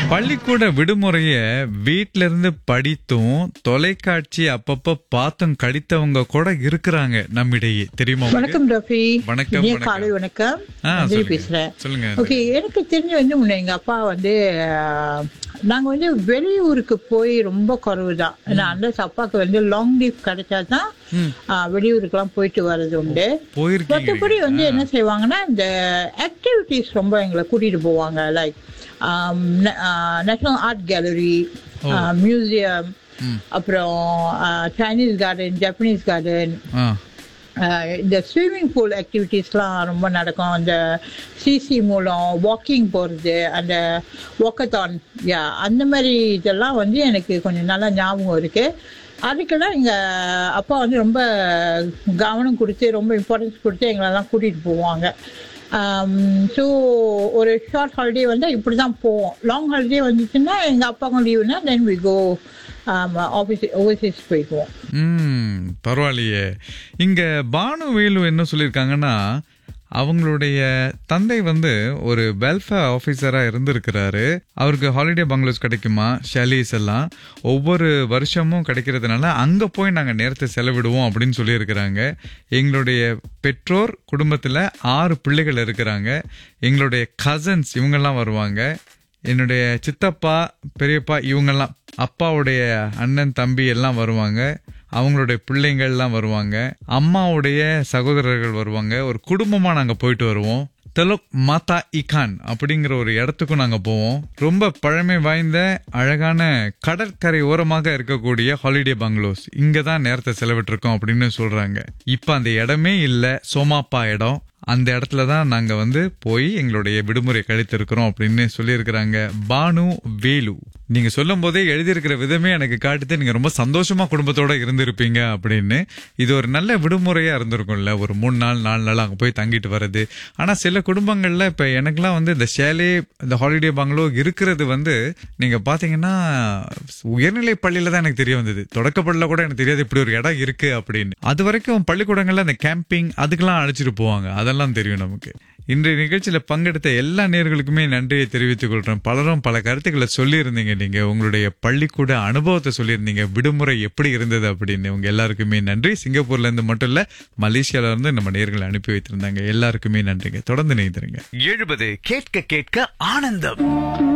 பள்ளிக்கூட விடுமுறைய வீட்ல இருந்து படித்தும் தொலைக்காட்சி அப்பப்ப பார்த்தும் கடித்தவங்க கூட இருக்கிறாங்க நம்மிடையே தெரியுமா உங்களுக்கு? வணக்கம் ரஃபி வணக்கம், இனிய வணக்கம். காலை வணக்கம் ஆ, அஞ்சலி சொல்லுங்க. பேசுறேன் சொல்லுங்க ஓகே எனக்கு தெரிஞ்சு வந்து முன்ன எங்க அப்பா வந்து ஆஹ், நாங்க வந்து வெளியூருக்கு போய் ரொம்ப குறைவு தான் ஏன்னா அந்த அப்பாவுக்கு வந்து லாங் லீவ் கிடைச்சா தான் வெளியூருக்குலாம் போயிட்டு வர்றது உண்டு போயிருக்கீங்க மற்றபடி வந்து என்ன செய்வாங்கன்னா இந்த ஆக்டிவிட்டிஸ் ரொம்ப எங்களை கூட்டிட்டு போவாங்க like national art gallery museum அப்புறம் சைனீஸ் கார்டன் ஜப்பனீஸ் கார்டன் ஆ, இந்த ஸ்விம்மிங் பூல் ஆக்டிவிட்டீஸ்லாம் ரொம்ப நடக்கும் அந்த சிசி மூலம் வாக்கிங் போகிறது அந்த வாக்கத்தான் யா அந்த மாதிரி இதெல்லாம் வந்து எனக்கு கொஞ்சம் நல்லா ஞாபகம் இருக்குது அதுக்கெல்லாம் எங்கள் அப்பா வந்து ரொம்ப கவனம் கொடுத்து ரொம்ப இம்பார்ட்டன்ஸ் கொடுத்து எங்களெல்லாம் கூட்டிகிட்டு போவாங்க ஸோ ஒரு ஷார்ட் ஹாலிடே வந்து இப்படி தான் போவோம் லாங் ஹாலிடே வந்துச்சுன்னா எங்கள் அப்பாவுக்கும் லீவுனா then we go office overseas போய்க்குவோம் ம் பரவாயில்லையே இங்க பானு வேலு என்ன சொல்லியிருக்காங்கன்னா அவங்களுடைய தந்தை வந்து ஒரு வெல்ஃபேர் ஆஃபீஸரா இருந்திருக்கிறாரு அவருக்கு ஹாலிடே பங்களோஸ் கிடைக்குமா ஷலீஸ் எல்லாம் ஒவ்வொரு வருஷமும் கிடைக்கிறதுனால அங்க போய் நாங்க நேரத்தை செலவிடுவோம் அப்படின்னு சொல்லியிருக்கிறாங்க எங்களுடைய பெற்றோர் குடும்பத்துல ஆறு பிள்ளைகள் இருக்கிறாங்க எங்களுடைய கசன்ஸ் இவங்கெல்லாம் வருவாங்க என்னுடைய சித்தப்பா பெரியப்பா இவங்கெல்லாம் அப்பாவுடைய அண்ணன் தம்பி எல்லாம் வருவாங்க அவங்களுடைய பிள்ளைங்கள்லாம் வருவாங்க அம்மாவுடைய சகோதரர்கள் வருவாங்க ஒரு குடும்பமா நாங்க போயிட்டு வருவோம் தெலோக் மாதா இகான் அப்படிங்கிற ஒரு இடத்துக்கும் நாங்க போவோம் ரொம்ப பழமை வாய்ந்த அழகான கடற்கரை ஓரமாக இருக்கக்கூடிய ஹாலிடே பங்களோஸ் இங்க தான் நேரத்தை செலவிட்டிருக்கோம் அப்படின்னு சொல்றாங்க இப்ப அந்த இடமே இல்ல சோமாப்பா இடம் அந்த இடத்துல தான் நாங்க வந்து போய் எங்களுடைய விடுமுறை கழித்திருக்கிறோம் அப்படின்னு சொல்லியிருக்கிறாங்க பானு வேலு நீங்க சொல்லும் போதே எழுதியிருக்கிற விதமே எனக்கு காட்டுது நீங்க ரொம்ப சந்தோஷமா குடும்பத்தோட இருந்திருப்பீங்க அப்படின்னு இது ஒரு நல்ல விடுமுறையா இருந்திருக்கும்ல ஒரு மூணு நாள் நாலு நாள் அங்க போய் தங்கிட்டு வர்றது ஆனா சில குடும்பங்கள்ல இப்ப எனக்கெல்லாம் வந்து இந்த ஷேலே இந்த ஹாலிடே பங்களோ இருக்கிறது வந்து நீங்க பாத்தீங்கன்னா உயர்நிலை பள்ளியில தான் எனக்கு தெரிய வந்தது தொடக்கப்பள்ளியில கூட எனக்கு தெரியாது இப்படி ஒரு இடம் இருக்கு அப்படின்னு அது வரைக்கும் பள்ளிக்கூடங்கள்ல இந்த கேம்பிங் அதுக்கெல்லாம் அழைச்சிட்டு போவாங்க அதெல்லாம் தெரியும் நமக்கு இன்றைய நிகழ்ச்சியில பங்கெடுத்த எல்லா நேர்களுக்குமே நன்றியை தெரிவித்துக் கொள்றேன் பலரும் பல கருத்துக்களை சொல்லியிருந்தீங்க நீங்க உங்களுடைய பள்ளிக்கூட அனுபவத்தை சொல்லியிருந்தீங்க விடுமுறை எப்படி இருந்தது அப்படின்னு உங்க எல்லாருக்குமே நன்றி சிங்கப்பூர்ல இருந்து மட்டும் இல்ல மலேசியால இருந்து நம்ம நேர்களை அனுப்பி வைத்திருந்தாங்க எல்லாருக்குமே நன்றிங்க தொடர்ந்து நெய்திருங்க எழுபது கேட்க கேட்க ஆனந்தம்